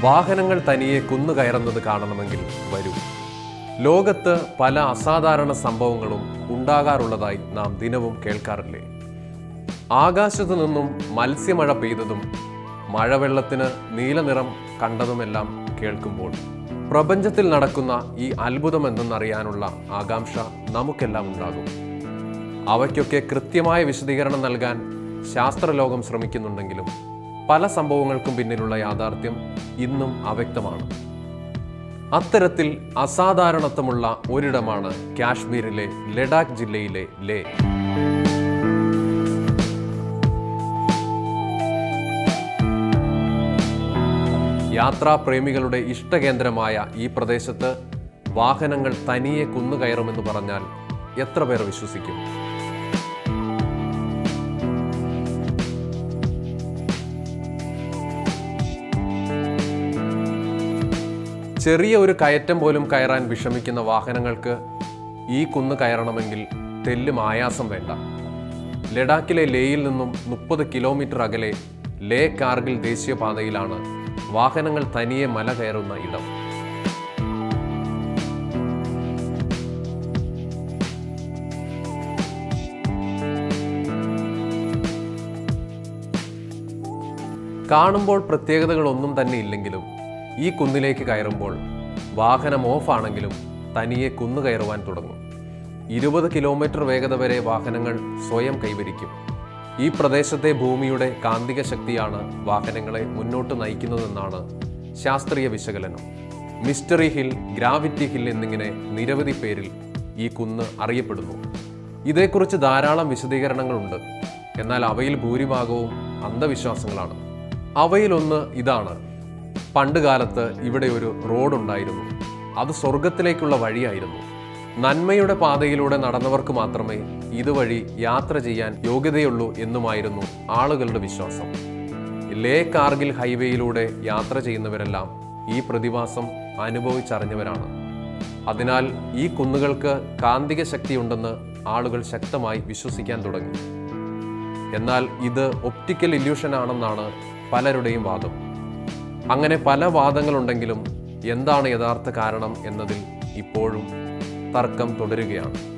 വാഹനങ്ങൾ തനിയെ കുന്നു കയറുന്നത് കാണണമെങ്കിൽ വരൂ ലോകത്ത് പല അസാധാരണ സംഭവങ്ങളും ഉണ്ടാകാറുള്ളതായി നാം ദിനവും കേൾക്കാറില്ലേ ആകാശത്തു നിന്നും മത്സ്യമഴ പെയ്തതും മഴവെള്ളത്തിന് നീലനിറം കണ്ടതുമെല്ലാം കേൾക്കുമ്പോൾ പ്രപഞ്ചത്തിൽ നടക്കുന്ന ഈ അത്ഭുതം എന്തെന്നറിയാനുള്ള ആകാംക്ഷ നമുക്കെല്ലാം ഉണ്ടാകും അവയ്ക്കൊക്കെ കൃത്യമായ വിശദീകരണം നൽകാൻ ശാസ്ത്രലോകം ശ്രമിക്കുന്നുണ്ടെങ്കിലും പല സംഭവങ്ങൾക്കും പിന്നിലുള്ള യാഥാർത്ഥ്യം ഇന്നും അവ്യക്തമാണ് അത്തരത്തിൽ അസാധാരണത്വമുള്ള ഒരിടമാണ് കാശ്മീരിലെ ലഡാക്ക് ജില്ലയിലെ ലേ യാത്രാപ്രേമികളുടെ ഇഷ്ടകേന്ദ്രമായ ഈ പ്രദേശത്ത് വാഹനങ്ങൾ തനിയെ കുന്നുകയറുമെന്ന് പറഞ്ഞാൽ എത്ര പേർ വിശ്വസിക്കും ചെറിയ ഒരു കയറ്റം പോലും കയറാൻ വിഷമിക്കുന്ന വാഹനങ്ങൾക്ക് ഈ കുന്ന് കയറണമെങ്കിൽ തെല്ലും ആയാസം വേണ്ട ലഡാക്കിലെ ലേയിൽ നിന്നും മുപ്പത് കിലോമീറ്റർ അകലെ ലേ കാർഗിൽ ദേശീയപാതയിലാണ് വാഹനങ്ങൾ തനിയെ മല കയറുന്ന ഇടം കാണുമ്പോൾ പ്രത്യേകതകളൊന്നും തന്നെ ഇല്ലെങ്കിലും ഈ കുന്നിലേക്ക് കയറുമ്പോൾ വാഹനം ഓഫാണെങ്കിലും തനിയെ കുന്നു കയറുവാൻ തുടങ്ങും ഇരുപത് കിലോമീറ്റർ വേഗത വരെ വാഹനങ്ങൾ സ്വയം കൈവരിക്കും ഈ പ്രദേശത്തെ ഭൂമിയുടെ കാന്തിക ശക്തിയാണ് വാഹനങ്ങളെ മുന്നോട്ട് നയിക്കുന്നതെന്നാണ് ശാസ്ത്രീയ വിശകലനം മിസ്റ്ററി ഹിൽ ഗ്രാവിറ്റി ഹിൽ എന്നിങ്ങനെ നിരവധി പേരിൽ ഈ കുന്ന് അറിയപ്പെടുന്നു ഇതേക്കുറിച്ച് ധാരാളം വിശദീകരണങ്ങളുണ്ട് എന്നാൽ അവയിൽ ഭൂരിഭാഗവും അന്ധവിശ്വാസങ്ങളാണ് അവയിലൊന്ന് ഇതാണ് പണ്ട് കാലത്ത് ഇവിടെ ഒരു റോഡുണ്ടായിരുന്നു അത് സ്വർഗത്തിലേക്കുള്ള വഴിയായിരുന്നു നന്മയുടെ പാതയിലൂടെ നടന്നവർക്ക് മാത്രമേ ഇതുവഴി യാത്ര ചെയ്യാൻ യോഗ്യതയുള്ളൂ എന്നുമായിരുന്നു ആളുകളുടെ വിശ്വാസം ലേ കാർഗിൽ ഹൈവേയിലൂടെ യാത്ര ചെയ്യുന്നവരെല്ലാം ഈ പ്രതിഭാസം അനുഭവിച്ചറിഞ്ഞവരാണ് അതിനാൽ ഈ കുന്നുകൾക്ക് കാന്തിക ശക്തിയുണ്ടെന്ന് ആളുകൾ ശക്തമായി വിശ്വസിക്കാൻ തുടങ്ങി എന്നാൽ ഇത് ഒപ്റ്റിക്കൽ ഇല്യൂഷൻ ആണെന്നാണ് പലരുടെയും വാദം അങ്ങനെ പല വാദങ്ങളുണ്ടെങ്കിലും എന്താണ് യഥാർത്ഥ കാരണം എന്നതിൽ ഇപ്പോഴും തർക്കം തുടരുകയാണ്